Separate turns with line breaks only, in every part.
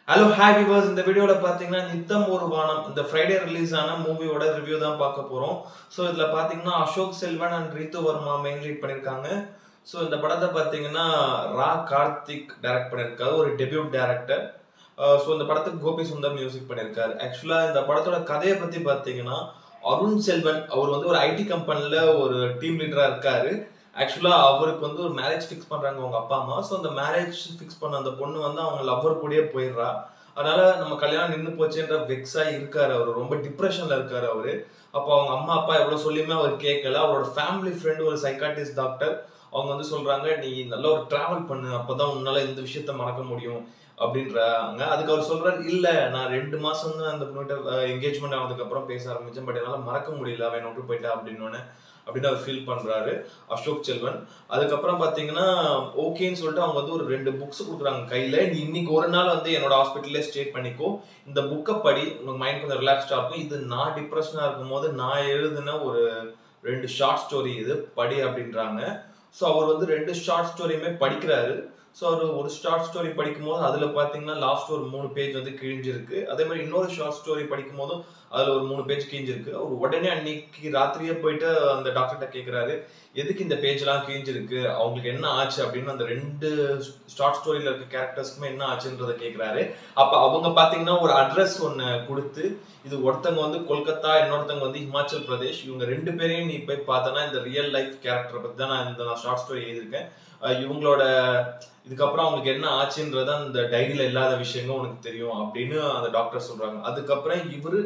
hello hi viewers இந்த வீடியோல பாத்தீங்கன்னா நித்தம் ஒரு வானம் இந்த ஃப்ரைடே ரிலீஸ் ஆன மூவியோட ரிவ்யூ தான் பார்க்க போறோம் ஸோ இதுல பாத்தீங்கன்னா Ashok Selvan and Ritu Varma main lead பண்ணிருக்காங்க ஸோ இந்த படத்தை பாத்தீங்கன்னா ரா கார்த்திக் டைரக்ட் பண்ணிருக்காரு ஒரு டெபியூட் டைரக்டர் ஸோ இந்த படத்துக்கு கோபி சுந்தர் மியூசிக் பண்ணிருக்காரு ஆக்சுவலா இந்த படத்தோட கதையை பத்தி பாத்தீங்கன்னா அருண் செல்வன் அவர் வந்து ஒரு ஐடி கம்பெனில ஒரு டீம் லீடரா இருக்காரு ஆக்சுவலா அவருக்கு வந்து ஒரு மேரேஜ் ஃபிக்ஸ் பண்றாங்க அவங்க அப்பா அம்மா ஸோ அந்த மேரேஜ் ஃபிக்ஸ் பண்ண அந்த பொண்ணு வந்து அவங்க லவ்வர் கூடயே போயிடுறா அதனால நம்ம கல்யாணம் நின்று போச்சுன்ற வெக்ஸா இருக்காரு அவர் ரொம்ப டிப்ரெஷன்ல இருக்காரு அவரு அப்போ அவங்க அம்மா அப்பா எவ்வளவு சொல்லியுமே அவர் கேட்கல அவரோட ஃபேமிலி ஃப்ரெண்ட் ஒரு சைக்காட்டிஸ்ட் டாக்டர் அவங்க வந்து சொல்றாங்க நீ நல்ல ஒரு டிராவல் பண்ணு அப்பதான் உன்னால இந்த விஷயத்த மறக்க முடியும் அப்படின்றாங்க அதுக்கு அவர் சொல்றாரு இல்ல நான் ரெண்டு மாசம் தான் அந்த பொண்ணுகிட்ட என்கேஜ்மெண்ட் ஆனதுக்கு அப்புறம் பேச ஆரம்பிச்சேன் பட் என்னால மறக்க முடியல அவன் விட்டு போயிட்டா அப்படின்னு அப்படின்னு அவர் ஃபீல் பண்றாரு அசோக் செல்வன் அதுக்கப்புறம் பாத்தீங்கன்னா ஓகேன்னு சொல்லிட்டு அவங்க வந்து ஒரு ரெண்டு புக்ஸ் கொடுக்குறாங்க கையில நீ இன்னைக்கு ஒரு நாள் வந்து என்னோட ஹாஸ்பிட்டல்லே ஸ்டே பண்ணிக்கோ இந்த புக்கை படி உனக்கு மைண்ட் கொஞ்சம் ரிலாக்ஸ்டா இருக்கும் இது நான் டிப்ரெஷனா இருக்கும் போது நான் எழுதின ஒரு ரெண்டு ஷார்ட் ஸ்டோரி இது படி அப்படின்றாங்க ஸோ அவர் வந்து ரெண்டு ஷார்ட் ஸ்டோரியுமே படிக்கிறாரு ஸோ அவர் ஒரு ஷார்ட் ஸ்டோரி படிக்கும் போது அதில் பார்த்தீங்கன்னா லாஸ்ட் ஒரு மூணு பேஜ் வந்து கிழிஞ்சிருக்கு அதே மாதிரி இன்னொரு ஷார்ட் ஸ்டோரி படிக்கும் போதும் அதில் ஒரு மூணு பேஜ் கிழிஞ்சிருக்கு அவர் உடனே அன்னைக்கு ராத்திரியே போயிட்டு அந்த டாக்டர்கிட்ட கேட்குறாரு எதுக்கு இந்த பேஜ்லாம் கிழிஞ்சிருக்கு அவங்களுக்கு என்ன ஆச்சு அப்படின்னு அந்த ரெண்டு ஷார்ட் ஸ்டோரியில் இருக்க கேரக்டர்ஸ்க்குமே என்ன ஆச்சுன்றதை கேட்குறாரு அப்போ அவங்க பார்த்தீங்கன்னா ஒரு அட்ரஸ் ஒன்று கொடுத்து இது ஒருத்தங்க வந்து கொல்கத்தா இன்னொருத்தங்க வந்து ஹிமாச்சல் பிரதேஷ் இவங்க ரெண்டு பேரையும் நீ போய் பார்த்தனா இந்த ரியல் லைஃப் கேரக்டரை பற்றி தான் நான் இந்த ஷார்ட் ஸ்டோரி எழுதியிருக்கேன் இவங்களோட இதுக்கப்புறம் அவங்களுக்கு என்ன ஆச்சுன்றது அந்த டைரியில இல்லாத விஷயங்கள் உனக்கு தெரியும் அப்படின்னு அந்த டாக்டர் சொல்றாங்க அதுக்கப்புறம் இவரு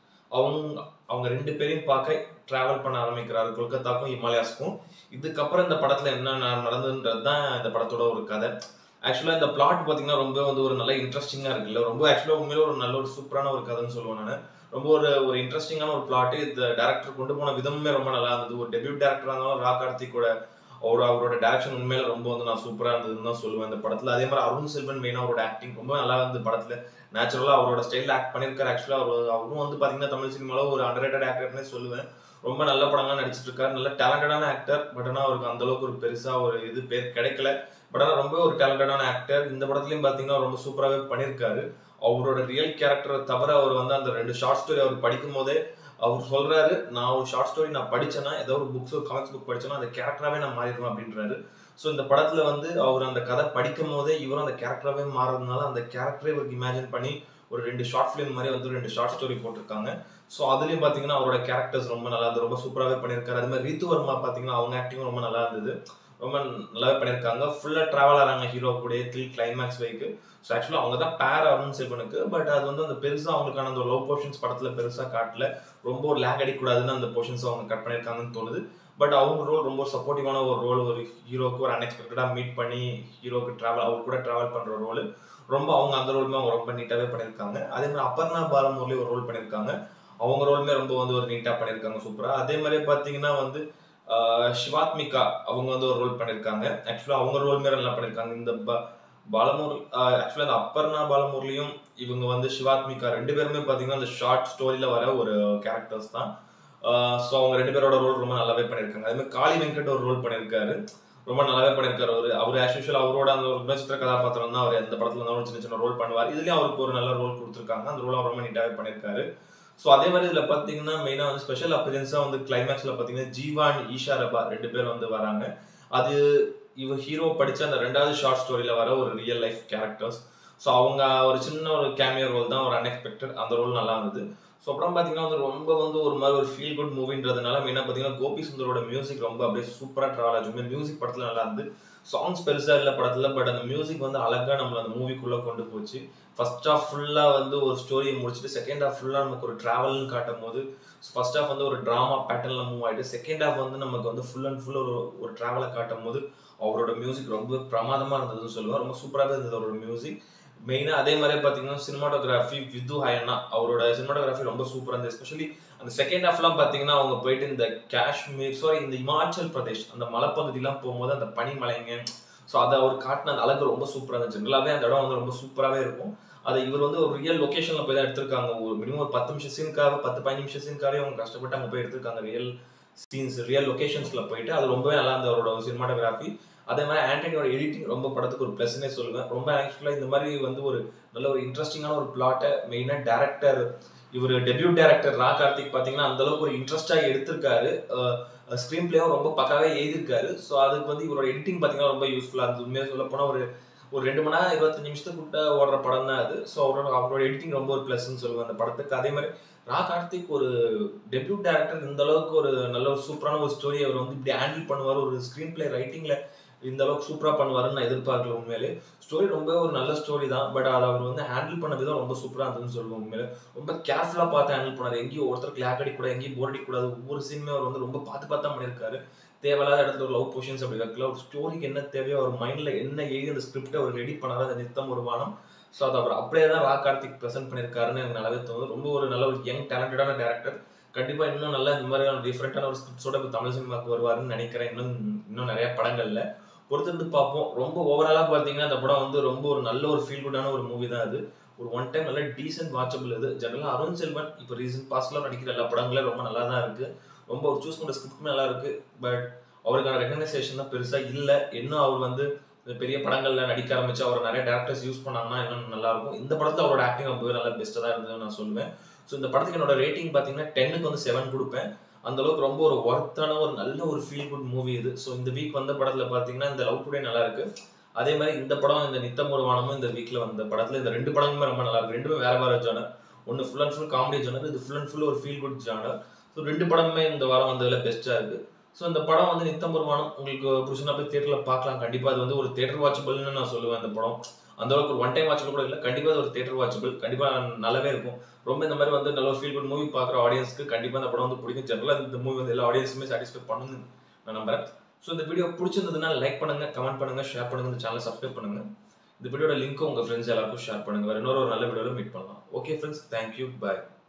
அவங்க அவங்க ரெண்டு பேரையும் பார்க்க டிராவல் பண்ண ஆரம்பிக்கிறாரு கொல்கத்தாக்கும் ஹிமாலயாஸ்க்கும் இதுக்கப்புறம் இந்த படத்துல என்ன நடந்ததுன்றது தான் இந்த படத்தோட ஒரு கதை ஆக்சுவலாக இந்த பிளாட் பார்த்தீங்கன்னா ரொம்ப வந்து ஒரு நல்ல இன்ட்ரெஸ்டிங்காக இருக்குல்ல ரொம்ப ஆக்சுவலாக உண்மையில ஒரு நல்ல ஒரு சூப்பரான ஒரு கதைன்னு சொல்லுவேன் நான் ரொம்ப ஒரு ஒரு இன்ட்ரெஸ்டிங்கான ஒரு பிளாட் இந்த டேரக்டர் கொண்டு போன விதமுமே ரொம்ப நல்லா இருந்தது ஒரு டெபியூட் டேரக்டராக இருந்தாலும் ரா கார்த்திகோட அவர் அவரோட டேரக்ஷன் உண்மையில ரொம்ப வந்து நான் சூப்பராக இருந்ததுன்னு தான் சொல்லுவேன் இந்த படத்தில் அதே மாதிரி அருண் செல்வன் மெயினாக அவரோட ஆக்டிங் ரொம்ப நல்லா இருந்தது படத்தில் நேச்சுரலாக அவரோட ஸ்டைலில் ஆக்ட் பண்ணியிருக்காரு ஆக்சுவலாக அவர் அவரும் வந்து பார்த்தீங்கன்னா தமிழ் சினிமாவில் ஒரு அண்டர்ரேட்டட் ஆக்டர்னே சொல்லுவேன் ரொம்ப நல்ல படங்கள்லாம் நடிச்சிட்டு இருக்காரு நல்ல டேலண்டடான ஆக்டர் பட் ஆனால் அவருக்கு அந்த அளவுக்கு ஒரு பெருசாக ஒரு இது பேர் கிடைக்கல பட் ஆனால் ரொம்ப ஒரு டேலண்டடான ஆக்டர் இந்த படத்துலையும் பார்த்தீங்கன்னா ரொம்ப சூப்பராகவே பண்ணியிருக்காரு அவரோட ரியல் கேரக்டரை தவிர அவர் வந்து அந்த ரெண்டு ஷார்ட் ஸ்டோரி அவர் படிக்கும் போதே அவர் சொல்றாரு நான் ஒரு ஷார்ட் ஸ்டோரி நான் படிச்சேன்னா ஏதோ ஒரு புக்ஸ் ஒரு காமிக்ஸ் புக் படிச்சேன்னா அந்த கேரக்டராகவே நான் மாறிடுவேன் அப்படின்றாரு ஸோ இந்த படத்துல வந்து அவர் அந்த கதை படிக்கும் போதே இவரும் அந்த கேரக்டராகவே மாறதுனால அந்த கேரக்டரை இவருக்கு இமேஜின் பண்ணி ஒரு ரெண்டு ஷார்ட் ஃபிலிம் மாதிரி வந்து ரெண்டு ஷார்ட் ஸ்டோரி போட்டிருக்காங்க ஸோ அதுலேயும் பார்த்தீங்கன்னா அவரோட கேரக்டர்ஸ் ரொம்ப நல்லா இருந்தது ரொம்ப சூப்பராகவே பண்ணியிருக்காரு அது மாதிரி ரீத்து வர்மா பார்த்தீங்கன்னா அவங்க ஆக்டிங்கும் ரொம்ப நல்லா இருந்தது ரொம்ப நல்லாவே பண்ணியிருக்காங்க ஃபுல்லாக ட்ராவல் ஆகிறாங்க ஹீரோ கூட தில் கிளைமேக்ஸ் வைக்கு ஸோ ஆக்சுவலாக அவங்க தான் பேர் அருண் செல்வனுக்கு பட் அது வந்து அந்த பெருசாக அவங்களுக்கான அந்த லவ் போர்ஷன்ஸ் படத்தில் பெருசாக காட்டல ரொம்ப ஒரு லேக் அடிக்கூடாதுன்னு அந்த போர்ஷன்ஸ் அவங்க கட் பண்ணியிருக்காங்கன்னு தோணுது பட் அவங்க ரோல் ரொம்ப சப்போர்ட்டிவான ஒரு ரோல் ஒரு ஹீரோக்கு ஒரு அன்எக்ஸ்பெக்டடாக மீட் பண்ணி ஹீரோக்கு ட்ராவல் அவர் கூட ட்ராவல் பண்ணுற ரோல் ரொம்ப அவங்க அந்த ரோலுமே அவங்க ரொம்ப நீட்டாகவே பண்ணியிருக்காங்க அதே மாதிரி அப்பர்ணா பாலமூர்லேயும் ஒரு ரோல் பண்ணியிருக்காங்க அவங்க ரோலுமே ரொம்ப வந்து ஒரு நீட்டாக பண்ணியிருக்காங்க சூப்பராக அதே மாதிரி பார்த்தீங்கன்னா வந்து சிவாத்மிகா அவங்க வந்து ஒரு ரோல் பண்ணியிருக்காங்க ஆக்சுவலாக அவங்க ரோல் மாரி நல்லா பண்ணியிருக்காங்க இந்த பாலமூர் ஆக்சுவலாக இந்த அப்பர்ணா பாலமூர்லையும் இவங்க வந்து சிவாத்மிகா ரெண்டு பேருமே பார்த்தீங்கன்னா அந்த ஷார்ட் ஸ்டோரியில் வர ஒரு கேரக்டர்ஸ் தான் ஸோ அவங்க ரெண்டு பேரோட ரோல் ரொம்ப நல்லாவே பண்ணியிருக்காங்க அதே மாதிரி காளி வெங்கட் ஒரு ரோல் பண்ணியிருக்காரு ரொம்ப நல்லாவே பண்ணியிருக்காரு அவர் அவர் ஆஸ் யூஷுவல் அவரோட அந்த ஒரு குணச்சித்திர கதாபாத்திரம் தான் அவர் எந்த படத்துல இருந்தாலும் சின்ன சின்ன ரோல் பண்ணுவார் இதுலயும் அவருக்கு ஒரு நல்ல ரோல் கொடுத்துருக்காங்க அந்த ரோல் அவர் ரொம்ப நீட்டாகவே பண்ணியிருக்காரு ஸோ அதே மாதிரி இதில் பார்த்தீங்கன்னா மெயினாக வந்து ஸ்பெஷல் அப்பியரன்ஸாக வந்து கிளைமேக்ஸில் பார்த்தீங்கன்னா ஜீவான் ஈஷா ரபா ரெண்டு பேர் வந்து வராங்க அது இவ ஹீரோ படித்த அந்த ரெண்டாவது ஷார்ட் ஸ்டோரியில் வர ஒரு ரியல் லைஃப் கேரக்டர்ஸ் ஸோ அவங்க ஒரு சின்ன ஒரு கேமியோ ரோல் தான் ஒரு அன்எக்ஸ்பெக்டட் அந்த ரோல் நல்லா இருந்தது ஸோ அப்புறம் பார்த்தீங்கன்னா வந்து ரொம்ப வந்து ஒரு மாதிரி ஒரு ஃபீல் குட் மூவின்றதுனால மெயினாக பார்த்தீங்கன்னா கோபி சுந்தரோட மியூசிக் ரொம்ப அப்படியே சூப்பராக ட்ராவல் ஆச்சு மியூசிக் படத்தில் நல்லா இருந்து சாங்ஸ் பெருசாக இல்லை படத்தில் பட் அந்த மியூசிக் வந்து அழகாக நம்மளை அந்த மூவிக்குள்ளே கொண்டு போச்சு ஃபர்ஸ்ட் ஆஃப் ஃபுல்லாக வந்து ஒரு ஸ்டோரியை முடிச்சுட்டு செகண்ட் ஹாஃப் ஃபுல்லாக நமக்கு ஒரு ட்ராவல்னு காட்டும் போது ஃபர்ஸ்ட் ஹாஃப் வந்து ஒரு ட்ராமா பேட்டர்னில் மூவ் ஆகிட்டு செகண்ட் ஹாஃப் வந்து நமக்கு வந்து ஃபுல் அண்ட் ஃபுல் ஒரு ஒரு ட்ராவலை காட்டும் போது அவரோட மியூசிக் ரொம்ப பிரமாதமாக இருந்ததுன்னு சொல்லுவேன் ரொம்ப சூப்பராகவே இருந்தது அவரோட மியூசிக் மெயினாக அதே மாதிரி பார்த்தீங்கன்னா சினிமாட்டோகிராஃபி விது ஹயனா அவரோட சினிமாட்டோகிராஃபி ரொம்ப சூப்பராக இருந்தது எஸ்பெஷலி அந்த செகண்ட் ஹாஃப்லாம் பார்த்தீங்கன்னா அவங்க போயிட்டு இந்த காஷ்மீர் சாரி இந்த இமாச்சல் பிரதேஷ் அந்த மலைப்பகுதியெலாம் போகும்போது அந்த பனிமலைங்க ஸோ அதை அவர் காட்டின அந்த அழகு ரொம்ப சூப்பராக இருந்துச்சு ஜென்ரலாகவே அந்த இடம் வந்து ரொம்ப சூப்பராகவே இருக்கும் அதை இவர் வந்து ஒரு ரியல் லொக்கேஷனில் போய் தான் எடுத்திருக்காங்க ஒரு மினிமம் ஒரு பத்து நிமிஷம் சீனுக்காக பத்து பதினஞ்சு நிமிஷம் சீனுக்காகவே அவங்க கஷ்டப்பட்டு அங்கே போய் எடுத்திருக்காங்க ரியல் சீன்ஸ் ரியல் லொக்கேஷன்ஸில் போயிட்டு அது ரொம்பவே நல்லா இருந்தது அவரோட சினிமாட்டோகிராஃபி அதே மாதிரி ஆண்டனியோட எடிட்டிங் ரொம்ப படத்துக்கு ஒரு ப்ளஸ்னே சொல்லுவேன் ரொம்ப ஆக்சுவலாக இந்த மாதிரி வந்து ஒரு நல்ல ஒரு இன்ட்ரெஸ்டிங்கான ஒரு பிளாட்டை மெயினாக டேரக்டர் இவர் டெபியூ டேரக்டர் ரா கார்த்திக் பார்த்தீங்கன்னா அந்த அளவுக்கு ஒரு இன்ட்ரெஸ்டாக எடுத்திருக்காரு ஸ்க்ரீன் பிளேவும் ரொம்ப பக்காவே எழுதியிருக்காரு ஸோ அதுக்கு வந்து இவரோட எடிட்டிங் பார்த்தீங்கன்னா ரொம்ப யூஸ்ஃபுல்லாக இருந்தது உண்மையாக சொல்ல போனால் ஒரு ஒரு ரெண்டு மணி நேரம் இருபத்தஞ்சு நிமிஷத்துக்குள்ள ஓடுற படம் தான் அது ஸோ அவரோட அவரோட எடிட்டிங் ரொம்ப ஒரு ப்ளஸ்ன்னு சொல்லுவேன் அந்த படத்துக்கு அதே மாதிரி ரா கார்த்திக் ஒரு டெபியூ டேரக்டர் இந்த அளவுக்கு ஒரு நல்ல ஒரு சூப்பரான ஒரு ஸ்டோரி அவர் வந்து இப்படி ஹேண்டில் பண்ணுவார் ஒரு ஸ்க்ரீன் பிளே ரைட்டிங்கில் இந்த அளவுக்கு சூப்பராக பண்ணுவாருன்னு நான் எதிர்பார்க்கல உண்மையிலே ஸ்டோரி ரொம்ப ஒரு நல்ல ஸ்டோரி தான் பட் அதை அவர் வந்து ஹேண்டில் பண்ண விதம் ரொம்ப சூப்பராக இருந்ததுன்னு சொல்லுவோம் உண்மையிலே ரொம்ப கேர்ஃபுல்லாக பார்த்து ஹேண்டில் பண்ணார் எங்கேயும் ஒருத்தர் கிளாக் அடிக்கூடாது எங்கேயும் போர் அடிக்கூடாது ஒவ்வொரு சீனுமே அவர் வந்து ரொம்ப பார்த்து பார்த்து தான் பண்ணியிருக்காரு தேவையில்லாத இடத்துல ஒரு லவ் பொசிஷன்ஸ் அப்படி வைக்கல ஒரு ஸ்டோரிக்கு என்ன தேவையோ அவர் மைண்டில் என்ன எழுதி அந்த ஸ்கிரிப்டை அவர் ரெடி பண்ணாரோ அந்த நித்தம் ஒரு வானம் ஸோ அதை அவர் அப்படியே தான் ரா கார்த்திக் ப்ரெசென்ட் பண்ணியிருக்காருன்னு எனக்கு நல்லாவே தோணுது ரொம்ப ஒரு நல்ல ஒரு யங் டேலண்டடான டேரக்டர் கண்டிப்பாக இன்னும் நல்ல இந்த மாதிரியான டிஃப்ரெண்ட்டான ஒரு ஸ்கிரிப்ட்ஸோட இப்போ தமிழ் சினிமாவுக்கு வருவாருன்னு நினைக்கிறேன் இன்னும் இன்னும் நிறைய படங்கள்ல பொறுத்திருந்து பார்ப்போம் ரொம்ப ஓவராலாக பார்த்தீங்கன்னா அந்த படம் வந்து ரொம்ப ஒரு நல்ல ஒரு ஃபீல் குட்டான ஒரு மூவி தான் அது ஒரு ஒன் டைம் நல்ல டீசென்ட் வாட்சபிள் இது ஜெனரலாக அருண் செல்வன் இப்போ ரீசெண்ட் பாஸ்ட்லாம் நடிக்கிற எல்லா படங்களும் ரொம்ப நல்லா தான் இருக்கு ரொம்ப ஒரு சூஸ் பண்ண ஸ்கிரிப்ட் நல்லா இருக்கு பட் அவருக்கான ரெகனைசேஷன் தான் பெருசாக இல்லை இன்னும் அவர் வந்து இந்த பெரிய படங்கள்ல நடிக்க ஆரம்பிச்சு அவர் நிறைய டேரக்டர்ஸ் யூஸ் பண்ணாங்கன்னா இன்னும் நல்லா இருக்கும் இந்த படத்துல அவரோட ஆக்டிங் ரொம்பவே நல்லா பெஸ்ட்டாக தான் இருந்ததுன்னு நான் சொல்லுவேன் ஸோ இந்த படத்துக்கு என்னோட ரேட்டிங் பார்த்தீங்கன்னா டென்னுக்கு வந்து செவன் கொடுப்பேன் அந்த அளவுக்கு ரொம்ப ஒரு ஒர்த்தான ஒரு நல்ல ஒரு ஃபீல் குட் மூவி இது ஸோ இந்த வீக் வந்த படத்துல பார்த்தீங்கன்னா இந்த லவ் டுடே நல்லா இருக்கு அதே மாதிரி இந்த படம் இந்த நித்தம் ஒரு வானமும் இந்த வீக்ல வந்த படத்துல இந்த ரெண்டு படங்களுமே ரொம்ப நல்லா இருக்கு ரெண்டுமே வேற வேற ஜானர் ஒன்று full and full comedy genre இது ஃபுல் அண்ட் ஃபுல் ஒரு ஃபீல் குட் ஜானர் ஸோ ரெண்டு படமுமே இந்த வாரம் வந்ததுல பெஸ்ட்டாக இருக்கு ஸோ இந்த படம் வந்து நித்தம் ஒரு வானம் உங்களுக்கு பிடிச்சினா போய் தேட்டரில் பார்க்கலாம் கண்டிப்பாக அது வந்து ஒரு தேட்டர் வாட்சபிள்னு நான் சொல்லுவேன் அந்த படம் அந்த அளவுக்கு ஒரு ஒன் டைம் வாட்சபிள் கூட இல்லை கண்டிப்பாக அது ஒரு தேட்டர் வாட்சபிள் கண்டிப்பாக நல்லாவே இருக்கும் ரொம்ப இந்த மாதிரி வந்து நல்ல ஒரு ஃபீல் குட் மூவி பார்க்குற ஆடியன்ஸ்க்கு கண்டிப்பாக இந்த படம் வந்து பிடிக்கும் ஜெனரலாக இந்த மூவி வந்து எல்லா ஆடியன்ஸுமே சாட்டிஸ்ஃபை பண்ணுன்னு நான் நம்புறேன் ஸோ இந்த வீடியோ பிடிச்சிருந்ததுன்னா லைக் பண்ணுங்க கமெண்ட் பண்ணுங்க ஷேர் பண்ணுங்க இந்த சேனலை சப்ஸ்கிரைப் பண்ணுங்க இந்த வீடியோட லிங்க்கும் உங்கள் ஃப்ரெண்ட்ஸ் எல்லாருக்கும் ஷேர் பண்ணுங்க வேற இன்னொரு ஒரு நல்ல வீடியோவில் மீட் பண்ணலாம் ஓகே ஃப்ரெண்ட்ஸ் தேங்க்யூ பாய்